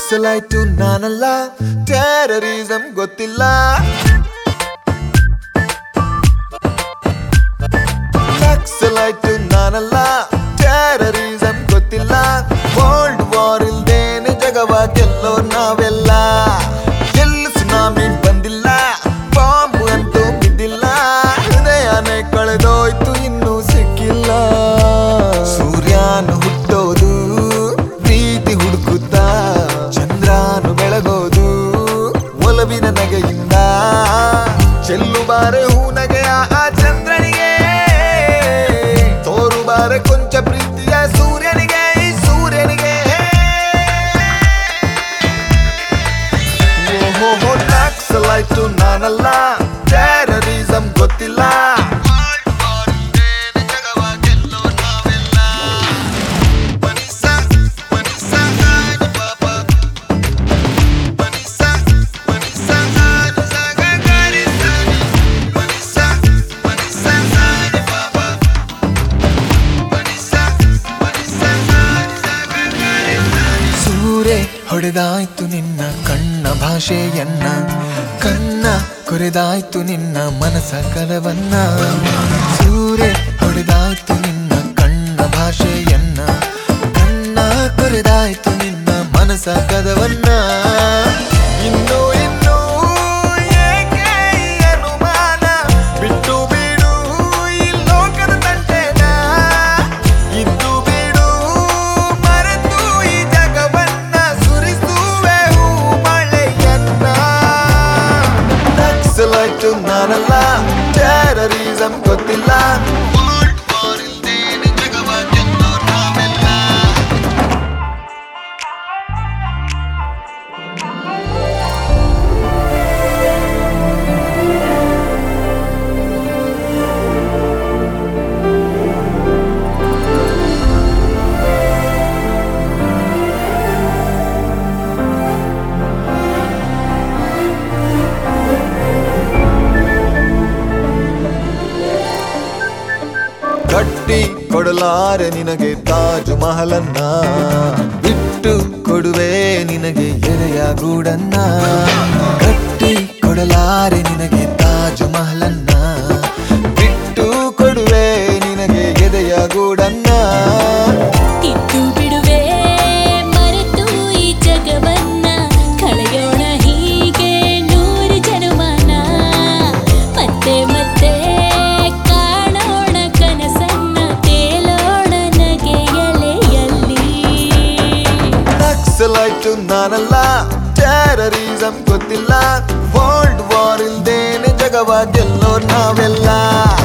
ನಕ್ಸಲೈಟು ನಾನಲ್ಲ ಟೆರರಿಸಂ ಗೊತ್ತಿಲ್ಲ ನಕ್ಸಲೈಟು ನಾನಲ್ಲ ಟೆರರಿಸಂ ಗೊತ್ತಿಲ್ಲ ವರ್ಲ್ಡ್ ವಾರ್ ಇಲ್ದೇನೆ ಜಗವ ಗೆಲ್ಲೋ ನಾವೆಲ್ಲ ಎಲ್ಲಿ ಸುನಾಮಿ ಬಂದಿಲ್ಲ ಬಾಂಬ್ ಅಂತೂ ಬಿದ್ದಿಲ್ಲ ಹೃದಯನೇ ಕಳೆದೋಯ್ತು ಇನ್ನೂ ಸಿಕ್ಕಿಲ್ಲ ಸೂರ್ಯನು ಹುಟ್ಟೋದು ಪ್ರೀತಿ ಹುಡುಕುತ್ತಾ ಚಂದ್ರನು ಬೆಳಗೋದು ಒಲವಿನ ನಗೆಯಿಂದ ಚೆಲ್ಲು ಬಾರೆ ಹೂ ನಗೆಯ ಆ ಚಂದ್ರನಿಗೆ ತೋರು ಬಾರೆ ಕೊಂಚ ಪ್ರೀತಿಯ ಸೂರ್ಯನಿಗೆ ಈ ಸೂರ್ಯನಿಗೆ ಓಹೋ ನಕ್ಸಲೈಟು ನಾನಲ್ಲ ಟೆರರಿಸಂ ಗೊತ್ತಿಲ್ಲ ಸೂರೆ ಹೊಡೆದಾಯ್ತು ನಿನ್ನ ಕಣ್ಣ ಭಾಷೆಯನ್ನ ಕಣ್ಣ ಕೊರೆದಾಯ್ತು ನಿನ್ನ ಮನಸ ಕಲವನ್ನ ಸೂರೆ ಹೊಡೆದಾಯ್ತು ನಿನ್ನ ಕಣ್ಣ ಭಾಷೆಯನ್ನ ಕಣ್ಣ ಕೊರೆದಾಯ್ತು ನಿನ್ನ ಮನಸ ಕದವನ್ನ ಇನ್ನು ಇನ್ನು ಏಕೆ ಈ ಅನುಮಾನ ಬಿಟ್ಟು ಬಿಡು ಈ ಲೋಕದ ತಂಟೆನ ಇದ್ದು ಬಿಡು ಮರೆತು ಈ ಜಗವನ್ನ ಸುರಿಸುವೆ ಹೂ ಮಳೆಯನ್ನ ನಕ್ಸಲೈಟು ನಾನಲ್ಲ ಟೆರರಿಸಂ ಗೊತ್ತಿಲ್ಲ ಕಟ್ಟಿ ಕೊಡಲಾರೆ ನಿನಗೆ ತಾಜು ಮಹಲನ್ನ ಬಿಟ್ಟು ಕೊಡುವೆ ನಿನಗೆ ಎದೆಯ ಗೂಡನ್ನ ಕಟ್ಟಿ ಕೊಡಲಾರೆ ನಿನಗೆ ತಾಜು ಮಹಲನ್ನ ಬಿಟ್ಟು ಕೊಡುವೆ ನಿನಗೆ ಎದೆಯ ಗೂಡನ್ನ ಇದ್ದು ಬಿಡುವೆ ಮರೆತು ಈ ಜಗವನ್ನ ಕಳೆಯೋಣ ಹೀಗೆ ನೂರು ಜನುಮಾನ ಮತ್ತೆ ಮತ್ತೆ ಕಾಣೋಣ ಕನಸನ್ನ ತೇಲೋಣ ನಗೆಯಲೆಯಲ್ಲಿ ನಕ್ಸಲೈಟು ನಾನಲ್ಲ ಟೆರರಿಸಂ ಗೊತ್ತಿಲ್ಲ ವರ್ಲ್ಡ್ ವಾರ್ ಇಲ್ದೇನೆ ಜಗವ ಗೆಲ್ಲೋ ನಾವೆಲ್ಲ